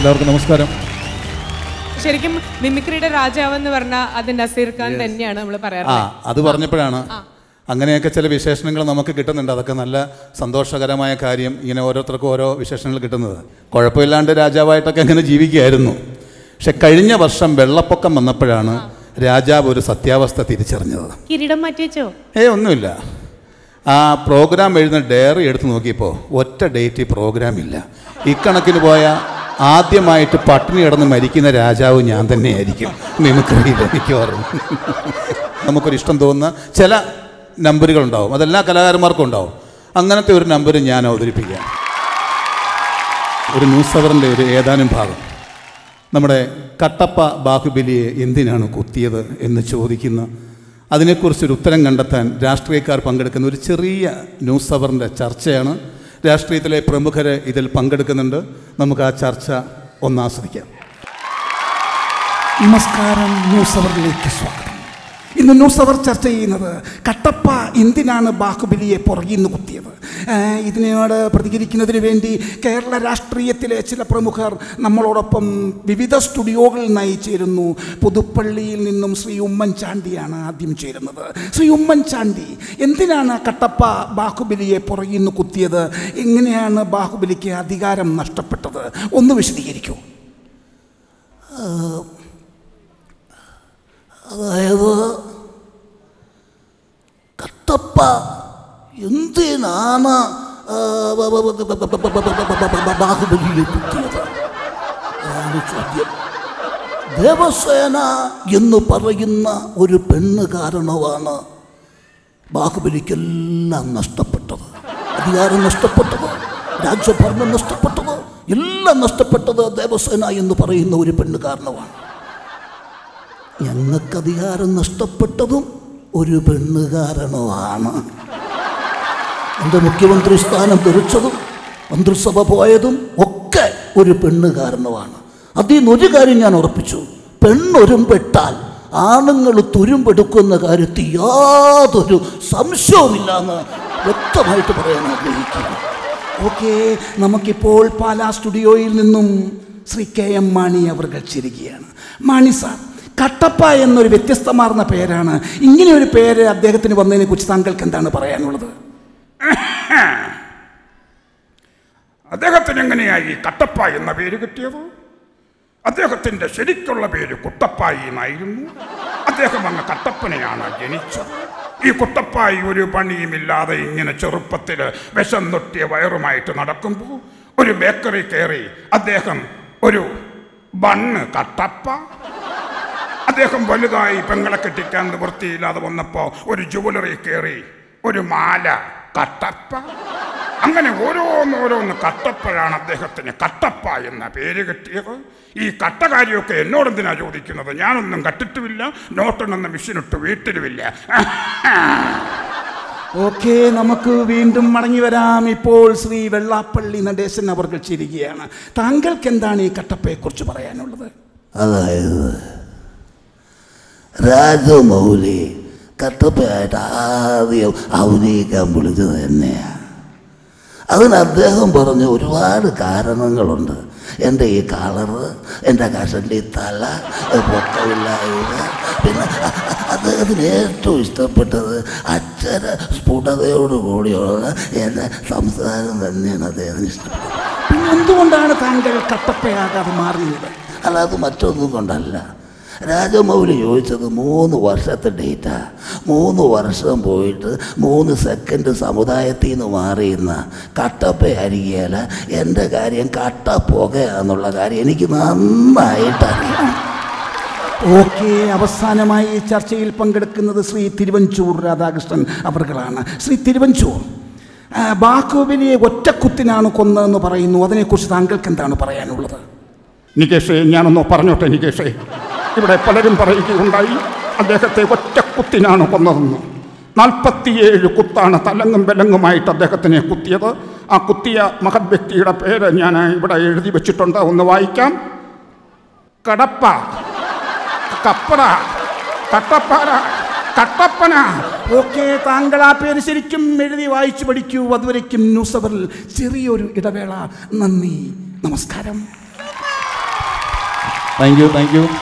എല്ലാവർക്കും നമസ്കാരം ശരിക്കും മിമിക്രിയുടെ രാജാവ് എന്ന് പറഞ്ഞാൽ അത് നസീർ ഖാൻ തന്നെയാണ് നമ്മൾ ആ പറയാറുള്ളത് അത് പറഞ്ഞപ്പോഴാണ് അങ്ങനെയൊക്കെ ചില വിശേഷണങ്ങൾ നമുക്ക് കിട്ടുന്നുണ്ട് അതൊക്കെ നല്ല സന്തോഷകരമായ കാര്യം ഇങ്ങനെ ഓരോരുത്തർക്കും ഓരോ വിശേഷണങ്ങൾ കിട്ടുന്നത് കുഴപ്പമില്ലാണ്ട് രാജാവായിട്ടൊക്കെ അങ്ങനെ ജീവിക്കുകയായിരുന്നു പക്ഷെ കഴിഞ്ഞ വർഷം വെള്ളപ്പൊക്കം വന്നപ്പോഴാണ് രാജാവ് ഒരു സത്യാവസ്ഥ തിരിച്ചറിഞ്ഞത് കിരീടം മാറ്റി വെച്ചോ ഏ ഒന്നുമില്ല ആ പ്രോഗ്രാം എഴുതുന്ന ഡയറി എടുത്ത് നോക്കിയപ്പോൾ ഒറ്റ ഡേറ്റ് പ്രോഗ്രാം ഇല്ല ഇക്കണക്കിന് പോയ ആദ്യമായിട്ട് പട്ടിണി കിടന്ന് മരിക്കുന്ന രാജാവ് ഞാൻ തന്നെയായിരിക്കും മിമിക്രിയിൽ മിക്കവാറും നമുക്കൊരു ഇഷ്ടം തോന്നുന്ന ചില നമ്പറുകൾ ഉണ്ടാവും അതെല്ലാ കലാകാരന്മാർക്കും ഉണ്ടാവും അങ്ങനത്തെ ഒരു നമ്പർ ഞാൻ അവതരിപ്പിക്കാം ഒരു ന്യൂസ് അവറിൻ്റെ ഒരു ഏതാനും ഭാഗം നമ്മുടെ കട്ടപ്പ ബാഹുബലിയെ എന്തിനാണ് കുത്തിയത് എന്ന് ചോദിക്കുന്ന അതിനെക്കുറിച്ചൊരു ഉത്തരം കണ്ടെത്താൻ രാഷ്ട്രീയക്കാർ പങ്കെടുക്കുന്ന ഒരു ചെറിയ ന്യൂസ് അവറിൻ്റെ ചർച്ചയാണ് രാഷ്ട്രീയത്തിലെ പ്രമുഖർ ഇതിൽ പങ്കെടുക്കുന്നുണ്ട് നമുക്ക് ആ ചർച്ച ഒന്ന് ആസ്വദിക്കാം നമസ്കാരം ന്യൂസ് അവറിലേക്ക് സ്വാഗതം ഇന്ന് ന്യൂസ് അവർ ചർച്ച ചെയ്യുന്നത് കട്ടപ്പ എന്തിനാണ് ബാഹുബലിയെ പുറകിൽ നിന്ന് കുത്തിയത് ആ, ഇതിനോട് പ്രതികരിക്കുന്നതിന് വേണ്ടി കേരള രാഷ്ട്രീയത്തിലെ ചില പ്രമുഖർ നമ്മളോടൊപ്പം വിവിധ സ്റ്റുഡിയോകളിൽ നിന്നായി ചേരുന്നു പുതുപ്പള്ളിയിൽ നിന്നും ശ്രീ ഉമ്മൻചാണ്ടിയാണ് ആദ്യം ചേരുന്നത് ശ്രീ ഉമ്മൻചാണ്ടി എന്തിനാണ് കട്ടപ്പ ബാഹുബലിയെ പുറകിൽ നിന്ന് കുത്തിയത് എങ്ങനെയാണ് ബാഹുബലിക്ക് അധികാരം നഷ്ടപ്പെട്ടത് ഒന്ന് വിശദീകരിക്കൂ അതായത് കട്ടപ്പ എന്തിനാണ് ആ, ബ- ബ- ബ- ബ- ബ- ബ- ബ- ബ- ബ- ബ- ബ- ബാഹുബലിയെ കുത്തിയത് അതാണ് ചോദ്യം ദേവസേന എന്ന് പറയുന്ന ഒരു പെണ്ണ് കാരണമാണ് ബാഹുബലിക്കെല്ലാം നഷ്ടപ്പെട്ടത് അധികാരം നഷ്ടപ്പെട്ടത് രാജ്യഭരണം നഷ്ടപ്പെട്ടത് എല്ലാം നഷ്ടപ്പെട്ടത് ദേവസേന എന്ന് പറയുന്ന ഒരു പെണ്ണ് കാരണമാണ് ഞങ്ങൾക്ക് അധികാരം നഷ്ടപ്പെട്ടതും ഒരു പെണ്ണ് കാരണമാണ് എൻ്റെ മുഖ്യമന്ത്രി സ്ഥാനം തെറിച്ചതും മന്ത്രിസഭ പോയതും ഒക്കെ ഒരു പെണ്ണ് കാരണമാണ് അതിൽ നിന്ന് ഒരു കാര്യം ഞാൻ ഉറപ്പിച്ചു പെണ്ണൊരുമ്പെട്ടാൽ ആണുങ്ങൾ തുരുമ്പെടുക്കുന്ന കാര്യത്തിൽ യാതൊരു സംശയവുമില്ല എന്ന് വ്യക്തമായിട്ട് പറയാൻ ആഗ്രഹിക്കുന്നു ഓക്കെ നമുക്കിപ്പോൾ പാലാ സ്റ്റുഡിയോയിൽ നിന്നും ശ്രീ കെ എം മാണി അവർ ചേരുകയാണ് മാണി സാർ കട്ടപ്പ എന്നൊരു വ്യത്യസ്തമാർന്ന പേരാണ് ഇങ്ങനെ ഒരു പേര് അദ്ദേഹത്തിന് വന്നതിനെ കുറിച്ച് താങ്കൾക്ക് എന്താണ് പറയാനുള്ളത് അദ്ദേഹത്തിന് എങ്ങനെയായി ഈ കട്ടപ്പ എന്ന പേര് കിട്ടിയത് അദ്ദേഹത്തിന്റെ ശരിക്കുള്ള പേര് കുട്ടപ്പായി എന്നായിരുന്നു അദ്ദേഹം അങ്ങ് കട്ടപ്പനയാണ് ജനിച്ചത് ഈ കുട്ടപ്പായി ഒരു പണിയുമില്ലാതെ ഇങ്ങനെ ചെറുപ്പത്തിൽ വിഷം നൊട്ടിയ വയറുമായിട്ട് നടക്കുമ്പോൾ ഒരു ബേക്കറി കയറി അദ്ദേഹം ഒരു ബണ്ണ് കട്ടപ്പ അദ്ദേഹം വലുതായി പെങ്ങളെ കെട്ടിക്കാൻ നിവൃത്തിയില്ലാതെ വന്നപ്പോൾ ഒരു ജുവലറി കയറി ഒരു മാല കട്ടപ്പ അങ്ങനെ ഓരോന്നോരോന്ന് കട്ടപ്പഴാണ് അദ്ദേഹത്തിന് കട്ടപ്പ എന്ന പേര് കിട്ടിയത് ഈ കട്ട കാര്യമൊക്കെ എന്നോടെന്തിനാ ചോദിക്കുന്നത് ഞാനൊന്നും കട്ടിട്ടുമില്ല നോട്ടെണ്ണുന്ന മെഷീനിട്ട് വീട്ടിലുമില്ല ഓക്കെ നമുക്ക് വീണ്ടും മടങ്ങി വരാം ഇപ്പോൾ ശ്രീ വെള്ളാപ്പള്ളി നടേശൻ അവർ ചേരുകയാണ് താങ്കൾക്ക് എന്താണ് ഈ കട്ടപ്പയെക്കുറിച്ച് പറയാനുള്ളത് അതായത് രാജമൗലി കട്ടപ്പയായിട്ട് ആദ്യം അഭിനയിക്കാൻ വിളിച്ചത് തന്നെയാണ് അതിന് അദ്ദേഹം പറഞ്ഞ ഒരുപാട് കാരണങ്ങളുണ്ട് എൻ്റെ ഈ കളറ് എൻ്റെ കഷൻ്റെ ഈ തല പൊക്കമില്ലായ്മ പിന്നെ അ- അ- അദ്ദേഹത്തിന് ഏറ്റവും ഇഷ്ടപ്പെട്ടത് അക്ഷര സ്ഫുടതയോട് കൂടിയുള്ള എൻ്റെ സംസാരം തന്നെയാണ് അദ്ദേഹത്തിന് ഇഷ്ടപ്പെട്ടത് പിന്നെ എന്തുകൊണ്ടാണ് താങ്കൾ കട്ടപ്പയാകാതെ മാറിയത് അല്ല അത് മറ്റൊന്നും കൊണ്ടല്ല രാജമൗലി ചോദിച്ചത് മൂന്ന് വർഷത്തെ ഡേറ്റാ മൂന്ന് വർഷം പോയിട്ട് മൂന്ന് സെക്കൻഡ് സമുദായത്തിൽ നിന്ന് മാറിയുന്ന കട്ടപ്പയായിരിക്കുകയല്ല എൻ്റെ കാര്യം കട്ട പുകയാന്നുള്ള കാര്യം എനിക്ക് നന്നായിട്ടറിയാം ഓക്കെ അവസാനമായി ഈ ചർച്ചയിൽ പങ്കെടുക്കുന്നത് ശ്രീ തിരുവഞ്ചൂർ രാധാകൃഷ്ണൻ അവർകളാണ് ശ്രീ തിരുവഞ്ചൂർ ആ, ബാഹുബലിയെ ഒറ്റക്കുത്തിനാണ് കൊന്നതെന്ന് പറയുന്നു അതിനെക്കുറിച്ച് താങ്കൾക്ക് എന്താണ് പറയാനുള്ളത് നികേഷേ ഞാനൊന്ന് പറഞ്ഞോട്ടെ നികേഷേ ഇവിടെ പലരും പറയുകയുണ്ടായി അദ്ദേഹത്തെ ഒറ്റക്കുത്തിനാണ് കൊന്നതെന്ന് നാൽപ്പത്തിയേഴ് കുത്താണ് തലങ്ങും വിലങ്ങുമായിട്ട് അദ്ദേഹത്തിനെ കുത്തിയത് ആ കുത്തിയ മഹത് വ്യക്തിയുടെ പേര് ഞാൻ ഇവിടെ എഴുതി വെച്ചിട്ടുണ്ട് ഒന്ന് വായിക്കാം കടപ്പ കപ്പട കട്ടപ്പാറ കട്ടപ്പന ഓക്കെ താങ്കൾ ആ പേര് ശരിക്കും എഴുതി വായിച്ചു പഠിക്കൂ അതുവരയ്ക്കും ന്യൂസ് അവറിൽ ചെറിയൊരു ഇടവേള നന്ദി നമസ്കാരം താങ്ക് യു താങ്ക് യു